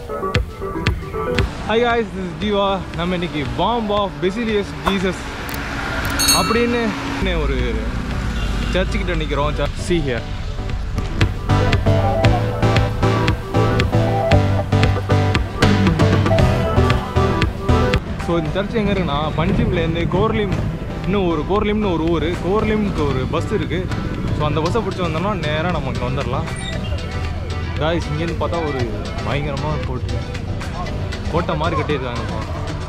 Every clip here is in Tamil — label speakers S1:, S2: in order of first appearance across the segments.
S1: ஹாய் காய்ஸ் திஸ் ஜீவா நம்ம இன்னைக்கு பாம்ப் ஆஃப் பெசிலியஸ் ஜீசஸ் அப்படின்னு ஒரு சர்ச்சுக்கிட்ட நிற்கிறோம் சி ஹியர் ஸோ இந்த சர்ச் எங்கே இருக்குன்னா பஞ்சிம்லேருந்து கோர்லிம் இன்னும் ஒரு கோர்லிம்னு ஒரு ஊர் கோர்லிம்க்கு ஒரு பஸ் இருக்குது ஸோ அந்த பஸ்ஸை பிடிச்சி வந்தோம்னா நேராக நம்ம இங்கே வந்துடலாம் காய்ஸ் இங்கேருந்து பார்த்தா ஒரு பயங்கரமாக கோட்டை கோட்டை மாதிரி கட்டியிருக்காங்கப்பா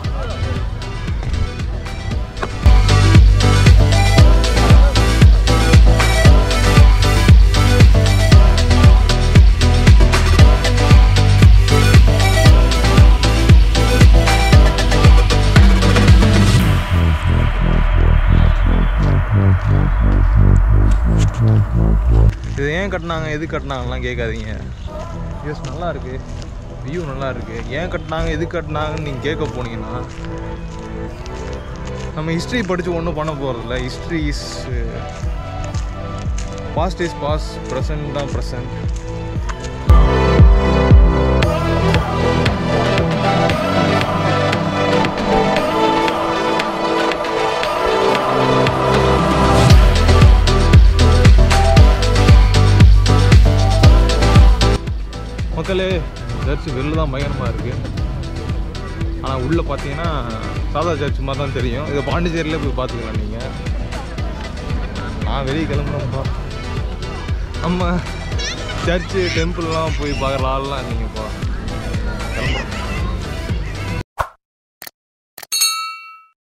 S1: இது ஏன் கட்டினாங்க எது கட்டினாங்கலாம் கேட்காதீங்க யூஸ் நல்லா இருக்கு வியூ நல்லா இருக்கு ஏன் கட்டினாங்க எது கட்டினாங்கன்னு நீங்கள் கேட்க போனீங்கன்னா நம்ம ஹிஸ்ட்ரி படித்து ஒன்றும் பண்ண போகிறதில்ல history is past is past present தான் ப்ரெசன்ட் மக்களே சர்ச் வெளில தான் பயங்கரமாக இருக்குது ஆனால் உள்ளே பார்த்தீங்கன்னா சாதா சர்ச் மாதிரி தான் தெரியும் இதை பாண்டிச்சேரியில் போய் பார்த்துக்கலாம் நீங்கள் நான் வெளியே கிளம்புறேன்ப்பா நம்ம சர்ச்சு டெம்பிள்லாம் போய் பார்க்குற ஆள்லாம் நீங்கப்பா